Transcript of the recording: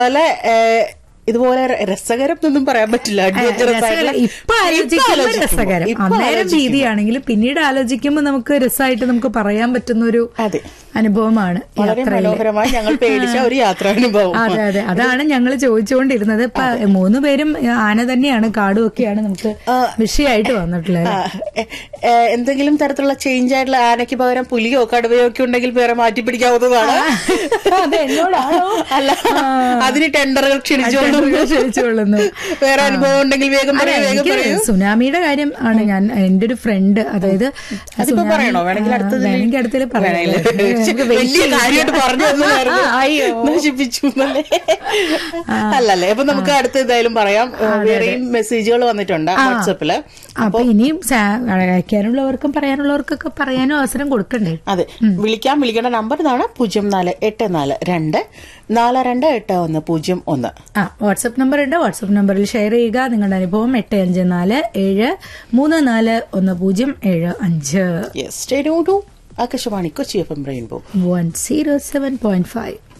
അതുപോലെ ഏഹ്, ഇതുപോലെ രസകരം എന്നൊന്നും പറയാൻ പറ്റില്ല adventurous ആയിട്ടുള്ള- രസകരം. ഇപ്പൊ ആലോചിക്കുമ്പോ ആലോചിക്കുമ്പോ, രസകരം ഇപ്പൊ അന്നേരം ആലോചിക്കുമ്പോ. ഭീതിയാണെങ്കിലും പിന്നീട് ആലോചിക്കുമ്പോൾ നമുക്ക് രസമായിട്ട് നമുക്ക് പറയാൻ പറ്റുന്ന ഒരു അതെ അനുഭവമാണ് വളരെ യാത്രയിലെ മനോഹരമായി ഞങ്ങൾ പേടിച്ച ഒരു യാത്രാനുഭവം അതെ അതെ അതാണ് ഞങ്ങൾ ചോദിച്ചുകൊണ്ടിരുന്നത് ഇപ്പൊ മൂന്ന് പേരും ആന തന്നെയാണ് കാടും ഒക്കെയാണ് നമുക്ക് വിഷയമായിട്ട് വന്നിട്ടുള്ളത് ആ, എ- എ, എന്തെങ്കിലും തരത്തിലുള്ള ചേഞ്ച് ആയിട്ടുള്ള ആനയ്ക്ക് പകരം പുലിയോ കടുവയോ ഒക്കെ ഉണ്ടെങ്കിൽ വേറെ മാറ്റി പിടിക്കാവുന്നതാണ് അത് എന്നോടാണോ? അല്ല അതിന് ടെൻഡറുകൾ ക്ഷണിച്ചുകൊണ്ടും ക്ഷണിച്ചുകൊള്ളുന്നു വേറെ അനുഭവം ഉണ്ടെങ്കിൽ വേഗം അല്ല, പറയൂ വേഗം എനിക്ക് പറയൂ സുനാമിയുടെ കാര്യം ആണ് ഞാൻ എന്റെ ഒരു ഫ്രണ്ട് അതായത് അതിപ്പോ സുനാമി- പറയണോ വേണമെങ്കിൽ ആ, അടുത്തതിൽ വേണമെങ്കിൽ അടുത്തതിൽ പറയാം വേണമെങ്കിൽ. നമുക്ക് wait വലിയ ചെയ്യാം. കാര്യമായിട്ട് പറഞ്ഞു തന്നതായിരുന്നു. അയ്യോ നശിപ്പിച്ചു എന്നല്ലേ? അല്ലല്ലേ അപ്പൊ നമുക്ക് അടുത്ത എന്തായാലും പറയാം വേറെയും മെസ്സേജുകൾ വന്നിട്ടുണ്ട് വാട്സപ്പില് അപ്പൊ ഇനിയും സാ- അയക്കാനുള്ളവർക്കും പറയാനുള്ളവർക്കൊക്കെ പറയാനും അവസരം കൊടുക്കണ്ടേ അതെ വിളിക്കാൻ വിളിക്കേണ്ട നമ്പർ ഇതാണ് പൂജ്യം നാല് എട്ട് നാല് രണ്ട് നാല് രണ്ട് എട്ട് ഒന്ന് പൂജ്യം ഒന്ന് ആ വാട്സപ്പ് നമ്പർ ഉണ്ട് വാട്സപ്പ് നമ്പറിൽ ഷെയർ ചെയ്യുക നിങ്ങളുടെ അനുഭവം എട്ട് അഞ്ച് നാല് ഏഴ് മൂന്ന് നാല് ഒന്ന് പൂജ്യം ഏഴ് അഞ്ച് യെസ് സ്റ്റേ ടു Akashvani Kochi F M rainbow one zero seven point five